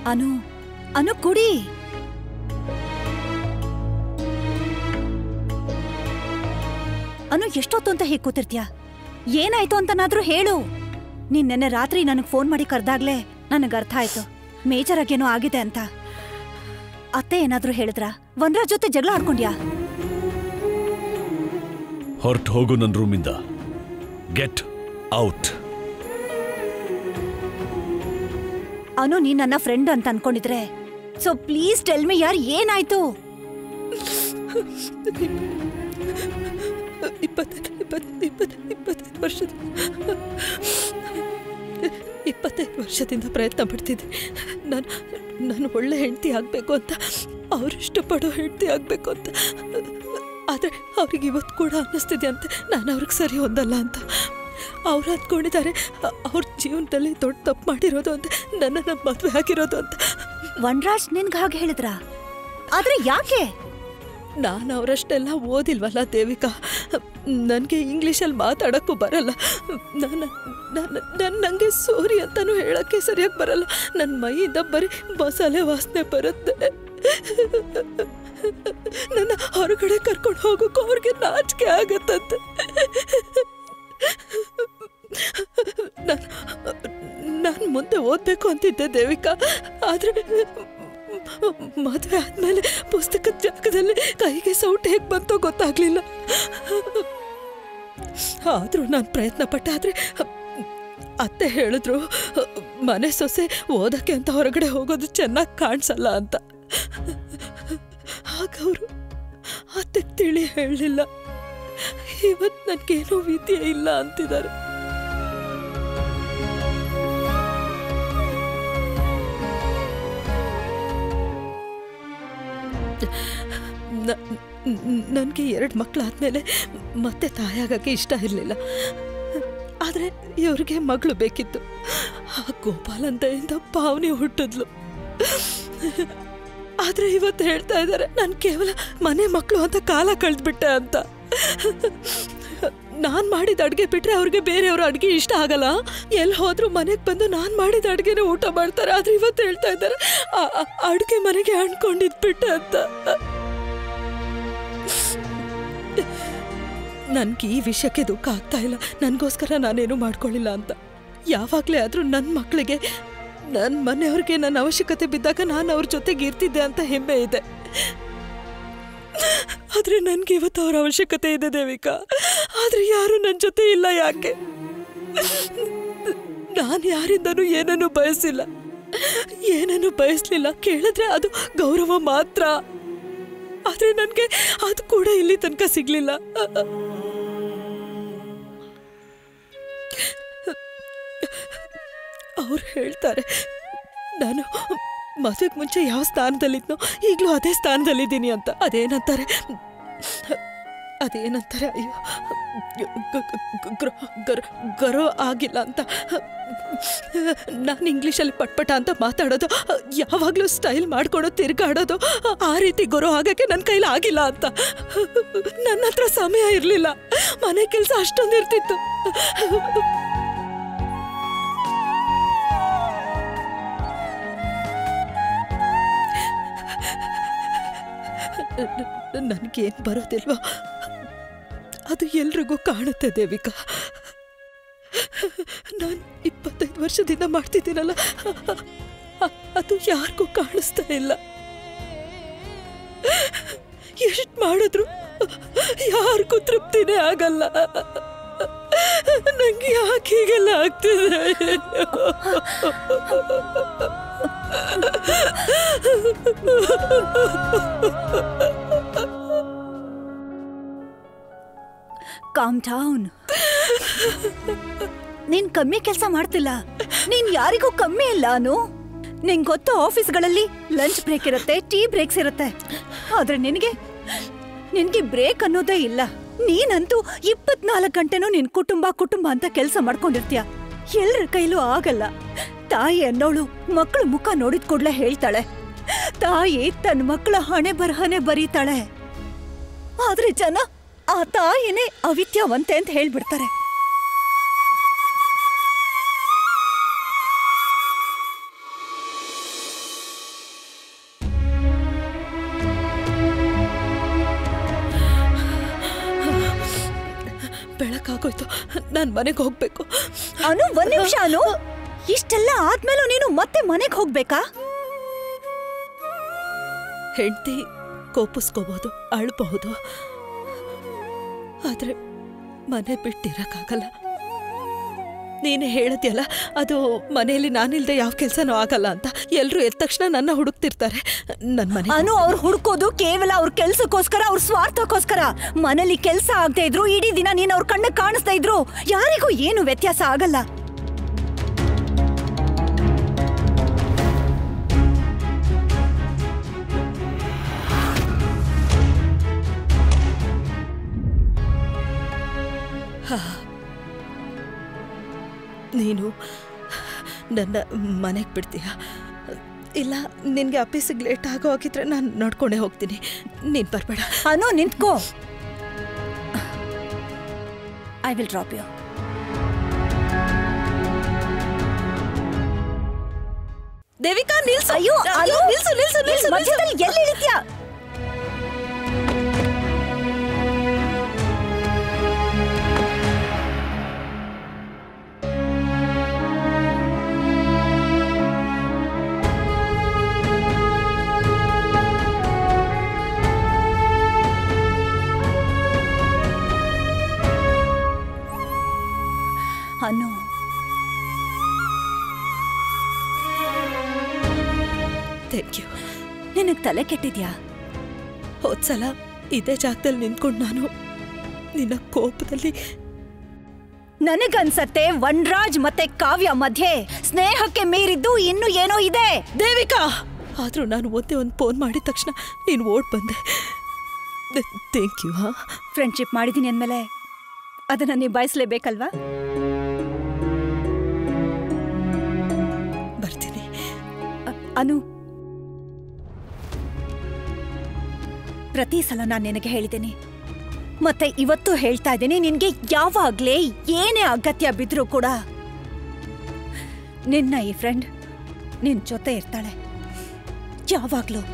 ಅನು ಅನು ಕುಡಿ ಅನು ಎಷ್ಟೊತ್ತು ಅಂತ ಹೀಗೆ ಕೂತಿರ್ತೀಯ ಏನಾಯ್ತು ಅಂತನಾದ್ರೂ ಹೇಳು ನೀನ್ ನೆನ್ನೆ ರಾತ್ರಿ ನನಗ್ ಫೋನ್ ಮಾಡಿ ಕರ್ದಾಗ್ಲೇ ನನಗ್ ಅರ್ಥ ಆಯ್ತು ಮೇಜರ್ ಆಗೇನೋ ಆಗಿದೆ ಅಂತ ಅತ್ತೆ ಏನಾದ್ರೂ ಹೇಳಿದ್ರ ವನ್ರಾಜ್ ಜೊತೆ ಜಗಳ ಆಡ್ಕೊಂಡ್ಯಾ ಹೊರಟು ಹೋಗು ನನ್ನ ರೂಮಿಂದ ಗೆಟ್ ಔಟ್ ಅನು ನೀನ್ ನನ್ನ ಫ್ರೆಂಡ್ ಅಂತ ಅನ್ಕೊಂಡಿದ್ರೆ ಸೊ ಪ್ಲೀಸ್ ಟೆಲ್ ಮಿ ಯಾರ್ ಏನಾಯ್ತು ಇಪ್ಪತ್ತೈದು ಇಪ್ಪತ್ತೈದು ಇಪ್ಪತ್ತೈದು ಇಪ್ಪತ್ತೈದು ವರ್ಷದ ಇಪ್ಪತ್ತೈದು ವರ್ಷದಿಂದ ಪ್ರಯತ್ನ ಪಡ್ತಿದ್ದೆ ನಾನು ನಾನು ಒಳ್ಳೆ ಹೆಂಡತಿ ಆಗಬೇಕು ಅಂತ ಅವ್ರು ಇಷ್ಟಪಡೋ ಹೆಂಡತಿ ಆಗಬೇಕು ಅಂತ ಆದರೆ ಅವ್ರಿಗೆ ಇವತ್ತು ಕೂಡ ಅನ್ನಿಸ್ತಿದೆ ಅಂತ ನಾನು ಅವ್ರಿಗೆ ಸರಿ ಹೊಂದಲ್ಲ ಅಂತ ಅವ್ರು ಅಂದ್ಕೊಂಡಿದ್ದಾರೆ ಅ- ಅವ್ರ ಜೀವನದಲ್ಲಿ ದೊಡ್ಡ ತಪ್ಪು ಮಾಡಿರೋದು ಅಂತ ನನ್ನನ್ನು ಮದುವೆ ಆಗಿರೋದು ಅಂತ ವನ್ರಾಜ್ ನಿನ್ಗ್ ಹಾಗೆ ಹೇಳಿದ್ರ ಆದ್ರೆ ಯಾಕೆ ನಾನು ಅವರಷ್ಟೆಲ್ಲ ಓದಿಲ್ವಲ್ಲ ದೇವಿಕಾ ನನಗೆ ಇಂಗ್ಲೀಷಲ್ಲಿ ಮಾತಾಡೋಕ್ಕೂ ಬರಲ್ಲ ನಾನು ನಾನು ನನ್ನ ನನಗೆ ಸೋರಿ ಅಂತಲೂ ಹೇಳೋಕ್ಕೆ ಸರಿಯಾಗಿ ಬರಲ್ಲ ನನ್ನ ಮೈಯಿಂದ ಬರೀ ಮಸಾಲೆ ವಾಸನೆ ಬರುತ್ತೆ ನನ್ನ ಹೊರಗಡೆ ಕರ್ಕೊಂಡು ಹೋಗೋಕ್ಕೂ ಅವ್ರಿಗೆ ನಾಚಿಕೆ ಆಗತ್ತಂತೆ ನಾನು ನಾನು ಮುಂದೆ ಓದಬೇಕು ಅಂತಿದ್ದೆ ದೇವಿಕಾ ಆದರೆ ಮದುವೆ ಆದಮೇಲೆ ಪುಸ್ತಕದ ಜಾಗದಲ್ಲಿ ಕೈಗೆ ಸೌಟ್ ಹೇಗೆ ಬಂತೋ ಗೊತ್ತಾಗ್ಲಿಲ್ಲ ಆದರೂ ನಾನು ಪ್ರಯತ್ನ ಪಟ್ಟೆ ಆದರೆ ಅತ್ತೆ ಹೇಳಿದ್ರು ಮನೆ ಸೊಸೆ ಓದಕ್ಕೆ ಅಂತ ಹೊರಗಡೆ ಹೋಗೋದು ಚೆನ್ನಾಗಿ ಕಾಣಿಸಲ್ಲ ಅಂತ ಆಗ ಅವರು ಅತ್ತೆಗೆ ತಿಳಿ ಹೇಳಲಿಲ್ಲ ಇವತ್ತು ನನಗೇನೋ ವಿದ್ಯೆ ಇಲ್ಲ ಅಂತಿದ್ದಾರೆ ನನಗೆ ಎರಡು ಮಕ್ಕಳಾದ್ಮೇಲೆ ಮತ್ತೆ ತಾಯಾಗಕ್ಕೆ ಇಷ್ಟ ಇರಲಿಲ್ಲ ಆದರೆ ಇವ್ರಿಗೆ ಮಗಳು ಬೇಕಿತ್ತು ಆ ಗೋಪಾಲಂತೆಯಿಂದ ಪಾವನಿ ಹುಟ್ಟಿದ್ಲು ಆದರೆ ಇವತ್ತು ಹೇಳ್ತಾ ಇದ್ದಾರೆ ನಾನು ಕೇವಲ ಮನೆ ಮಕ್ಕಳು ಅಂತ ಕಾಲ ಕಳೆದ್ಬಿಟ್ಟೆ ಅಂತ ನಾನು ಮಾಡಿದ ಅಡುಗೆ ಬಿಟ್ರೆ ಅವ್ರಿಗೆ ಬೇರೆಯವ್ರ ಅಡುಗೆ ಇಷ್ಟ ಆಗಲ್ಲ ಎಲ್ಲಿ ಹೋದ್ರು ಮನೆಗೆ ಬಂದು ನಾನು ಮಾಡಿದ ಅಡುಗೆನೇ ಊಟ ಮಾಡ್ತಾರೆ ಆದ್ರೆ ಇವತ್ತು ಹೇಳ್ತಾ ಇದ್ದಾರೆ ಅಡುಗೆ ಮನೆಗೆ ಅಂದ್ಕೊಂಡಿದ್ಬಿಟ್ಟೆ ಅಂತ ನನ್ಗೆ ಈ ವಿಷಯಕ್ಕೆ ದುಃಖ ಆಗ್ತಾ ಇಲ್ಲ ನನಗೋಸ್ಕರ ನಾನೇನು ಮಾಡ್ಕೊಳ್ಳಿಲ್ಲ ಅಂತ ಯಾವಾಗಲೇ ಆದರೂ ನನ್ನ ಮಕ್ಕಳಿಗೆ ನನ್ನ ಮನೆಯವ್ರಿಗೆ ನನ್ನ ಅವಶ್ಯಕತೆ ಬಿದ್ದಾಗ ನಾನು ಅವ್ರ ಜೊತೆಗೆ ಇರ್ತಿದ್ದೆ ಅಂತ ಹೆಮ್ಮೆ ಇದೆ ಆದರೆ ನನಗೆ ಇವತ್ತು ಅವ್ರ ಅವಶ್ಯಕತೆ ಇದೆ ದೇವಿಕಾ ಆದರೆ ಯಾರು ನನ್ನ ಜೊತೆ ಇಲ್ಲ ಯಾಕೆ ನಾನು ಯಾರಿಂದನೂ ಏನನ್ನು ಬಯಸಿಲ್ಲ ಏನನ್ನು ಬಯಸಲಿಲ್ಲ ಕೇಳಿದ್ರೆ ಅದು ಗೌರವ ಮಾತ್ರ ಆದರೆ ನನಗೆ ಅದು ಕೂಡ ಇಲ್ಲಿ ತನಕ ಸಿಗ್ಲಿಲ್ಲ ಅವ್ರು ಹೇಳ್ತಾರೆ ನಾನು ಮದುವೆಗೆ ಮುಂಚೆ ಯಾವ ಸ್ಥಾನದಲ್ಲಿದ್ನೋ ಈಗಲೂ ಅದೇ ಸ್ಥಾನದಲ್ಲಿದ್ದೀನಿ ಅಂತ ಅದೇನಂತಾರೆ ಅದೇನಂತಾರೆ ಅಯ್ಯೋ ಗ- ಗ- ಗ್ರ- ಗರ- ಗರೋ ಆಗಿಲ್ಲ ಅಂತ ನಾನು ಇಂಗ್ಲೀಷಲ್ಲಿ ಪಟ್ಪಟ ಅಂತ ಮಾತಾಡೋದು ಯಾವಾಗಲೂ ಸ್ಟೈಲ್ ಮಾಡ್ಕೊಂಡು ತಿರ್ಗಾಡೋದು ಆ ರೀತಿ ಗೊರೋ ಆಗಕ್ಕೆ ನನ್ನ ಕೈಲಿ ಆಗಿಲ್ಲ ಅಂತ ನನ್ನ ಹತ್ರ ಸಮಯ ಇರಲಿಲ್ಲ ಮನೆ ಕೆಲಸ ಅಷ್ಟೊಂದು ಇರ್ತಿತ್ತು ನನಗೇನು ಬರೋದಿಲ್ವೋ ಅದು ಎಲ್ರಿಗೂ ಕಾಣುತ್ತೆ ದೇವಿಕಾ ನಾನು ಇಪ್ಪತ್ತೈದು ವರ್ಷದಿಂದ ಮಾಡ್ತಿದ್ದೀನಲ್ಲ ಅದು ಯಾರಿಗೂ ಕಾಣಿಸ್ತಾ ಇಲ್ಲ ಎಷ್ಟು ಮಾಡಿದ್ರು ಯಾರಿಗೂ ತೃಪ್ತಿನೇ ಆಗಲ್ಲ ನಂಗೆ ಯಾಕೆ ಹೀಗೆಲ್ಲ ಆಗ್ತಿದೆ ಕಾಮ್ ಡೌನ್ ನೀನ್ ಕಮ್ಮಿ ಕೆಲಸ ಮಾಡ್ತಿಲ್ಲ ನೀನ್ ಯಾರಿಗೂ ಕಮ್ಮಿ ಇಲ್ಲ ಅನು ನಿಂಗ್ ಗೊತ್ತು ಆಫೀಸ್ಗಳಲ್ಲಿ ಲಂಚ್ ಬ್ರೇಕ್ ಇರುತ್ತೆ ಟೀ ಬ್ರೇಕ್ಸ್ ಇರುತ್ತೆ ಆದ್ರೆ ನಿನಗೆ ನಿನ್ಗೆ ಬ್ರೇಕ್ ಅನ್ನೋದೇ ಇಲ್ಲ ನೀನಂತೂ ಇಪ್ಪತ್ನಾಲ್ಕು ಗಂಟೆನೂ ನಿನ್ ಕುಟುಂಬ ಕುಟುಂಬ ಅಂತ ಕೆಲಸ ಮಾಡ್ಕೊಂಡಿರ್ತೀಯ ಎಲ್ರ ಕೈಲೂ ಆಗಲ್ಲ ತಾಯಿ ಅನ್ನೋಳು ಮಕ್ಕಳ ಮುಖ ನೋಡಿದ ಕೂಡ್ಲೆ ಹೇಳ್ತಾಳೆ ತಾಯಿ ತನ್ನ ಮಕ್ಕಳ ಹಣೆ ಬರಹನೆ ಬರೀತಾಳೆ ಆದ್ರೆ ಜನ ಆ ತಾಯಿನೇ ಅವಿದ್ಯಾವಂತೆ ಅಂತ ಹೇಳ್ಬಿಡ್ತಾರೆ ಆಗೋಯ್ತು ನಾನು ಮನೆಗೆ ಹೋಗ್ಬೇಕು ಅನು ಒಂದ್ ನಿಮಿಷ ಅನು ಇಷ್ಟೆಲ್ಲ ಆದ್ಮೇಲೂ ನೀನು ಮತ್ತೆ ಮನೆಗ್ ಹೋಗ್ಬೇಕಾ ಹೆಂಡತಿ ಕೋಪಿಸ್ಕೋಬಹುದು ಅಳ್ಬಹುದು ಆದ್ರೆ ಮನೆ ಬಿಟ್ಟಿರಕ್ಕಾಗಲ್ಲ ನೀನೇ ಹೇಳದ್ಯಲ್ಲ ಅದು ಮನೆಯಲ್ಲಿ ನಾನಿಲ್ದೆ ಯಾವ ಕೆಲಸನೂ ಆಗಲ್ಲ ಅಂತ ಎಲ್ಲರೂ ಎದ್ದ ತಕ್ಷಣ ನನ್ನ ಹುಡುಕ್ತಿರ್ತಾರೆ ನನ್ನ ಮನೆ ಅನು ಅವ್ರು ಹುಡ್ಕೋದು ಕೇವಲ ಅವ್ರ ಕೆಲ್ಸಕ್ಕೋಸ್ಕರ ಅವ್ರ ಸ್ವಾರ್ಥಕ್ಕೋಸ್ಕರ ಮನೇಲಿ ಕೆಲ್ಸ ಆಗದೆ ಇದ್ರು ಇಡೀ ದಿನ ನೀನ್ ಅವ್ರ ಕಣ್ಣ ಕಾಣಿಸ್ತಾ ಇದ್ರು ಯಾರಿಗೂ ಏನು ವ್ಯತ್ಯಾಸ ಆಗಲ್ಲ ನೀನು ನನ್ನ ಮನೆಗೆ ಬಿಡ್ತೀಯ ಇಲ್ಲ ನಿನಗೆ ಆಫೀಸಿಗೆ ಲೇಟ್ ಆಗೋ ಹಾಗಿದ್ರೆ ನಾನು ನೋಡ್ಕೊಂಡೇ ಹೋಗ್ತೀನಿ ನೀನು ಬರಬೇಡ ಅನು ನಿಂತ್ಕೋ I will drop you Devika ನಿಲ್ಸು ಅಯ್ಯೋ ಅನು ನಿಲ್ಸು ನಿಲ್ಸು ನಿಲ್ಸು ನಿಲ್ಸು ಮಧ್ಯದಲ್ಲಿ ಎಲ್ಲಿ ಇಳಿತ್ಯಾ ಅನು ಥ್ಯಾಂಕ್ ಯು ನಿನಗ್ ತಲೆ ಕೆಟ್ಟಿದ್ಯಾ ಹೋದ್ಸಲ ಇದೇ ಜಾಗದಲ್ಲಿ ನಿಂತ್ಕೊಂಡು ನಾನು ನಿನ್ನ ಕೋಪದಲ್ಲಿ ನನಗನ್ಸತ್ತೆ ವನ್ರಾಜ್ ಮತ್ತೆ ಕಾವ್ಯ ಮಧ್ಯೆ ಸ್ನೇಹಕ್ಕೆ ಮೀರಿದ್ದು ಇನ್ನು ಏನೋ ಇದೆ ದೇವಿಕಾ ಆದರೂ ನಾನು ಒಂದೇ ಒಂದು ಫೋನ್ ಮಾಡಿದ ತಕ್ಷಣ ನೀನು ಓಡ್ ಬಂದೆ ಥ್ಯಾಂಕ್ ಯು ಹಾ ಫ್ರೆಂಡ್ಶಿಪ್ ಮಾಡಿದೀನಿ ಅಂದ್ಮೇಲೆ ಅದನ್ನ ನಿಭಾಯಿಸ್ಲೇಬೇಕಲ್ವಾ ಬರ್ತೀನಿ ಅ- ಅನು ಪ್ರತಿ ಸಲ ನಾನು ನಿನಗೆ ಹೇಳಿದ್ದೀನಿ ಮತ್ತೆ ಇವತ್ತು ಹೇಳ್ತಾ ಇದ್ದೀನಿ ನಿನ್ಗೆ ಯಾವಾಗ್ಲೇ ಏನೇ ಅಗತ್ಯ ಬಿದ್ರೂ ಕೂಡ ನಿನ್ನ ಈ ಫ್ರೆಂಡ್ ನಿನ್ ಜೊತೆ ಇರ್ತಾಳೆ ಯಾವಾಗ್ಲೂ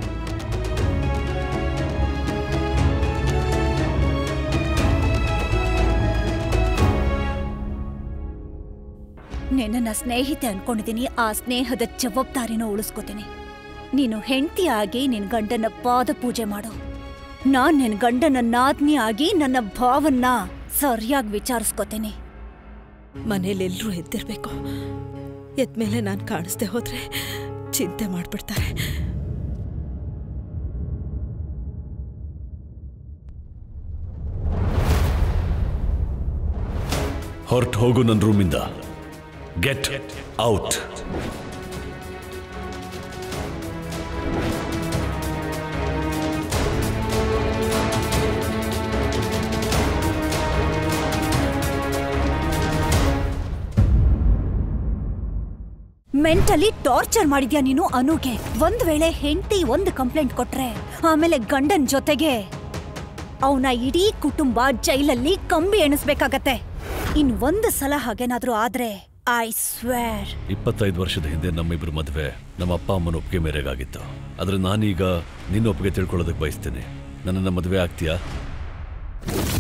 ನಿನ್ನನ್ನ ಸ್ನೇಹಿತೆ ಅನ್ಕೊಂಡಿದ್ದೀನಿ ಆ ಸ್ನೇಹದ ಜವಾಬ್ದಾರಿನ ಉಳಿಸ್ಕೋತೀನಿ ನೀನು ಹೆಂಡತಿಯಾಗಿ ನಿನ್ ಗಂಡನ ಪಾದ ಪೂಜೆ ಮಾಡು ನಾನ್ ನಿನ್ ಗಂಡನ ನಾದ್ನಿ ಆಗಿ ನನ್ನ ಭಾವನ್ನ ಸರಿಯಾಗಿ ವಿಚಾರಿಸ್ಕೋತೀನಿ ಮನೇಲಿ ಎಲ್ಲರೂ ಎದ್ದಿರ್ಬೇಕು ಎದ್ಮೇಲೆ ನಾನು ಕಾಣಿಸ್ದೆ ಹೋದ್ರೆ ಚಿಂತೆ ಮಾಡ್ಬಿಡ್ತಾರೆ ಹೊರಟು ಹೋಗು ನನ್ನ ರೂಮಿಂದ ಗೆಟ್ ಔಟ್ ಮೆಂಟಲಿ ಟಾರ್ಚರ್ ಮಾಡಿದ್ಯಾ ನೀನು ಅನುಗೆ ಒಂದ್ ವೇಳೆ ಹೆಂಡತಿ ಒಂದು ಕಂಪ್ಲೇಂಟ್ ಕೊಟ್ರೆ ಆಮೇಲೆ ಗಂಡನ್ ಜೊತೆಗೆ ಅವನ ಇಡೀ ಕುಟುಂಬ ಜೈಲಲ್ಲಿ ಕಂಬಿ ಎಣಿಸ್ಬೇಕಾಗತ್ತೆ ಇನ್ ಒಂದು ಸಲ ಹಾಗೇನಾದ್ರೂ ಆದ್ರೆ ಐ ಸ್ವೇರ್ ಇಪ್ಪತ್ತೈದು ವರ್ಷದ ಹಿಂದೆ ನಮ್ಮಿಬ್ರು ಮದುವೆ ನಮ್ಮ ಅಪ್ಪ ಅಮ್ಮನ ಒಪ್ಪಿಗೆ ಮೇರೆಗಾಗಿತ್ತು ಆದ್ರೆ ನಾನೀಗ ನಿನ್ನ ಒಪ್ಪಿಗೆ ತಿಳ್ಕೊಳ್ಳೋದಕ್ಕೆ ಬಯಸ್ತೇನೆ ನನ್ನನ್ನು ಮದುವೆ ಆಗ್ತೀಯಾ